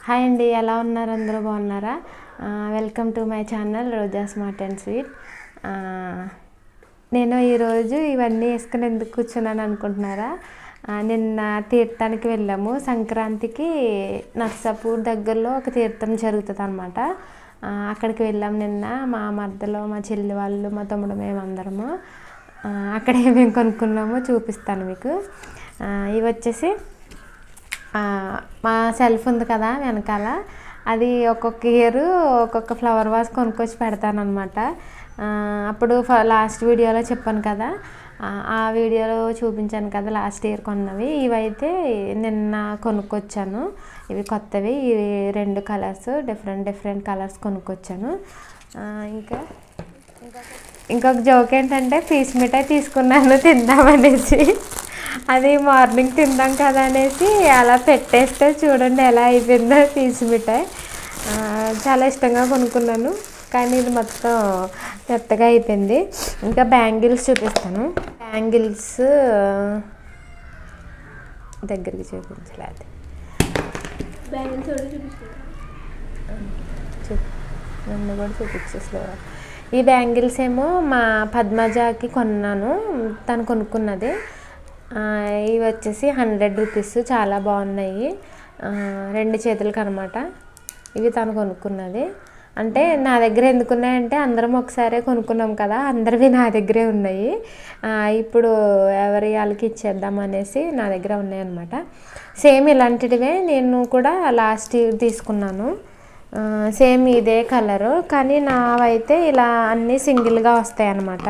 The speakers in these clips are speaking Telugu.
హాయ్ అండి ఎలా ఉన్నారు అందరూ బాగున్నారా ఆ, welcome to my channel Roja smart and sweet ఆ, నేను ఈరోజు ఇవన్నీ వేసుకుని ఎందుకు కూర్చున్నాను అనుకుంటున్నారా ఆ, నిన్న తీర్థానికి వెళ్ళాము సంక్రాంతికి నర్సాపూర్ దగ్గరలో ఒక తీర్థం జరుగుతుంది అనమాట అక్కడికి వెళ్ళాం నిన్న మా మద్దలో మా చెల్లి వాళ్ళు మా తమ్ముడు మేమందరము ఆ, అక్కడ ఏమేమి కొనుక్కున్నామో చూపిస్తాను మీకు ఆ, ఇవి వచ్చేసి ఆ, మా సెల్ఫ్ ఉంది కదా వెనకాల అది ఒక్కొక్క ఇయర్ ఒక్కొక్క ఫ్లవర్ వాస్ కొనుక్కొచ్చి పెడతాను అనమాట అప్పుడు ఫ- లాస్ట్ వీడియోలో చెప్పాను కదా ఆ, ఆ వీడియోలో చూపించాను కదా లాస్ట్ ఇయర్ కొన్నవి ఇవైతే నిన్న కొనుక్కొచ్చాను ఇవి కొత్తవి ఇవి రెండు కలర్స్ డిఫరెంట్ డిఫరెంట్ కలర్స్ కొనుక్కొచ్చాను ఆ, ఇంకా ఇంకొక జోక్ ఏంటంటే పీస్ మిఠాయి తీసుకున్నాను తిందామనేసి అది మార్నింగ్ తిందాం కదా అనేసి అలా పెట్టేస్తే చూడండి ఎలా అయిపోయిందో పీస్ మిఠాయి ఆ, చాలా ఇష్టంగా కొనుక్కున్నాను కానీ ఇది మొత్తం మెత్తగా అయిపోయింది ఇంకా బ్యాంగిల్స్ చూపిస్తాను బ్యాంగిల్స్ దగ్గరికి చూపించలేదు బ్యాంగిల్స్ ఒకటి చూపిస్తాను చూ నన్ను కూడా చూపించేసలేవా ఈ బ్యాంగిల్స్ ఏమో మా పద్మజాకి కొన్నాను తను కొనుక్కున్నది ఆ, ఇవి వచ్చేసి హండ్రెడ్ రూపీస్ చాలా బాగున్నాయి ఆ, రెండు చేతులకు అనమాట ఇవి తను కొనుక్కున్నది అంటే నా దగ్గర ఎందుకున్నాయంటే అందరం ఒకసారే కొనుక్కున్నాం కదా అందరివి నా దగ్గరే ఉన్నాయి ఆ, ఇప్పుడు ఎవరి వాళ్ళకి ఇచ్చేద్దాం అనేసి నా దగ్గర ఉన్నాయన్నమాట సేమ్ ఇలాంటివే నేను కూడా లాస్ట్ ఇయర్ తీసుకున్నాను ఆ, సేమ్ ఇదే కలరు కానీ నావైతే ఇలా అన్నీ సింగిల్గా వస్తాయి అన్నమాట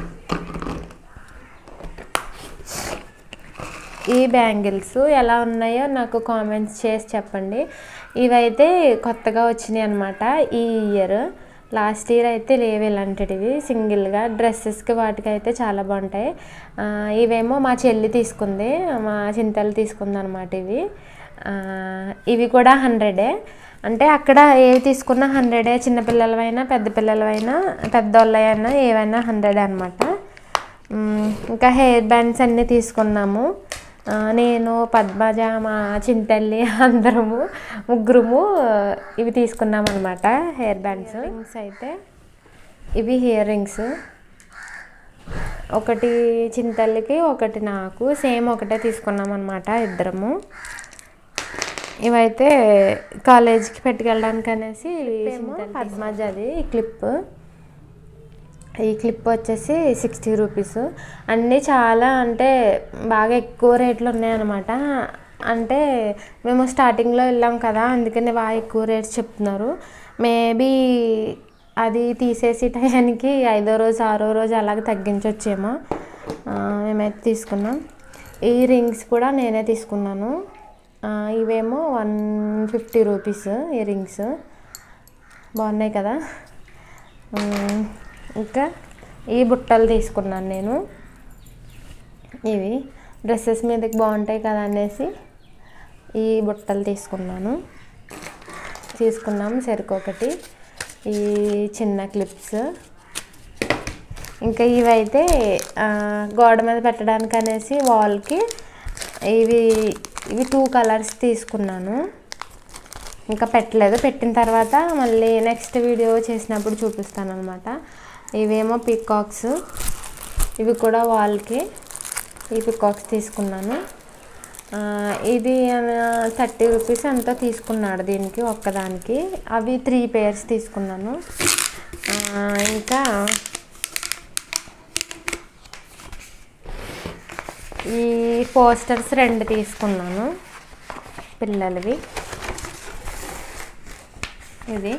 ఈ బ్యాంగిల్స్ ఎలా ఉన్నాయో నాకు కామెంట్స్ చేసి చెప్పండి ఇవైతే కొత్తగా వచ్చినాయి అనమాట ఈ ఇయర్ లాస్ట్ ఇయర్ అయితే లేవు ఇలాంటివి సింగిల్గా డ్రెస్సెస్కి వాటికి అయితే చాలా బాగుంటాయి ఆ, ఇవేమో మా చెల్లి తీసుకుంది మా చింతలు తీసుకుంది అనమాట ఇవి ఆ, ఇవి కూడా హండ్రెడే అంటే అక్కడ ఏవి తీసుకున్నా హండ్రెడే చిన్నపిల్లలవైనా పెద్ద పిల్లలవైనా పెద్దోళ్ళైనా ఏవైనా హండ్రెడే అనమాట మ్మ్. ఇంకా హెయిర్ బ్యాండ్స్ అన్నీ తీసుకున్నాము ఆ, నేను పద్మజ మా చింతల్లి అందరము ముగ్గురుము ఆ, ఇవి తీసుకున్నాం అనమాట హెయిర్ బ్యాండ్స్ రింగ్స్ అయితే ఇవి ఇయర్ రింగ్స్ ఒకటి చింతల్లికి ఒకటి నాకు సేమ్ ఒకటే తీసుకున్నాం అనమాట ఇద్దరము ఇవైతే కాలేజ్కి పెట్టుకెళ్ళడానికి అనేసి పద్మజది ఈ క్లిప్ ఈ క్లిప్ వచ్చేసి సిక్స్టీ రూపీస్ అన్నీ చాలా అంటే బాగా ఎక్కువ రేట్లు ఉన్నాయన్నమాట అంటే మేము స్టార్టింగ్లో వెళ్ళాం కదా అందుకని బాగా ఎక్కువ రేట్స్ చెప్తున్నారు మేబీ అది తీసేసి టయానికి ఐదో రోజు ఆరో రోజు అలాగే తగ్గించవచ్చేమో ఆ, మేమైతే తీసుకున్నాం ఈ రింగ్స్ కూడా నేనే తీసుకున్నాను ఆ, ఇవేమో వన్ ఫిఫ్టీ రూపీస్ ఈ రింగ్స్ బాగున్నాయి కదా ఉమ్, ఇంకా ఈ బుట్టలు తీసుకున్నాను నేను ఇవి డ్రెస్సెస్ మీదకి బాగుంటాయి కదా అనేసి ఈ బుట్టలు తీసుకున్నాను తీసుకున్నాం చెరుకు ఒకటి ఈ చిన్న క్లిప్స్ ఇంకా ఇవైతే ఆ, గోడ మీద పెట్టడానికి అనేసి వాల్కి ఇవి ఇవి టూ కలర్స్ తీసుకున్నాను ఇంకా పెట్టలేదు పెట్టిన తర్వాత మళ్ళీ నెక్స్ట్ వీడియో చేసినప్పుడు చూపిస్తాను అనమాట ఇవేమో పికాక్స్ ఇవి కూడా వాల్కి ఈ పికాక్స్ తీసుకున్నాను ఆ, ఇది థర్టీ రూపీస్ ఎంతో తీసుకున్నాడు దీనికి ఒక్కదానికి అవి త్రీ పేర్స్ తీసుకున్నాను ఆ, ఇంకా ఈ పోస్టర్స్ రెండు తీసుకున్నాను పిల్లలవి ఇది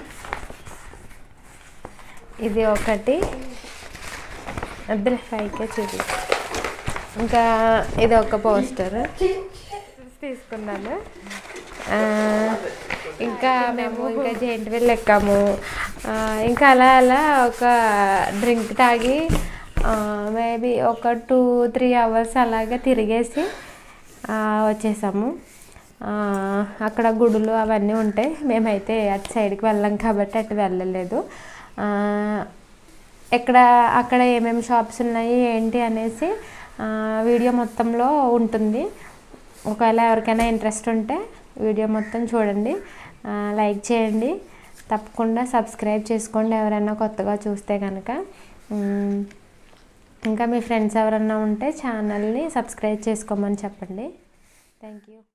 ఇది ఒకటి అద్దెల పైకే చూపి ఇంకా ఇది ఒక పోస్టర్ తీసుకున్నాను ఆ, ఇంకా మేము ఇంకా జెయింట్ వీల్ ఎక్కాము ఆ, ఇంకా అలా అలా ఒక డ్రింక్ తాగి మేబీ ఒక టూ త్రీ అవర్స్ అలాగే తిరిగేసి ఆ, వచ్చేసాము ఆ, అక్కడ గుడులు అవన్నీ ఉంటాయి మేమైతే అటు సైడ్కి వెళ్ళాం కాబట్టి అటు వెళ్ళలేదు ఆ, ఎక్కడ అక్కడ ఏమేమి షాప్స్ ఉన్నాయి ఏంటి అనేసి ఆ, వీడియో మొత్తంలో ఉంటుంది ఒకవేళ ఎవరికైనా ఇంట్రెస్ట్ ఉంటే వీడియో మొత్తం చూడండి లైక్ చేయండి తప్పకుండా సబ్స్క్రైబ్ చేసుకోండి ఎవరైనా కొత్తగా చూస్తే కనుక మ్, ఇంకా మీ ఫ్రెండ్స్ ఎవరన్నా ఉంటే ఛానల్ని సబ్స్క్రైబ్ చేసుకోమని చెప్పండి థ్యాంక్ యూ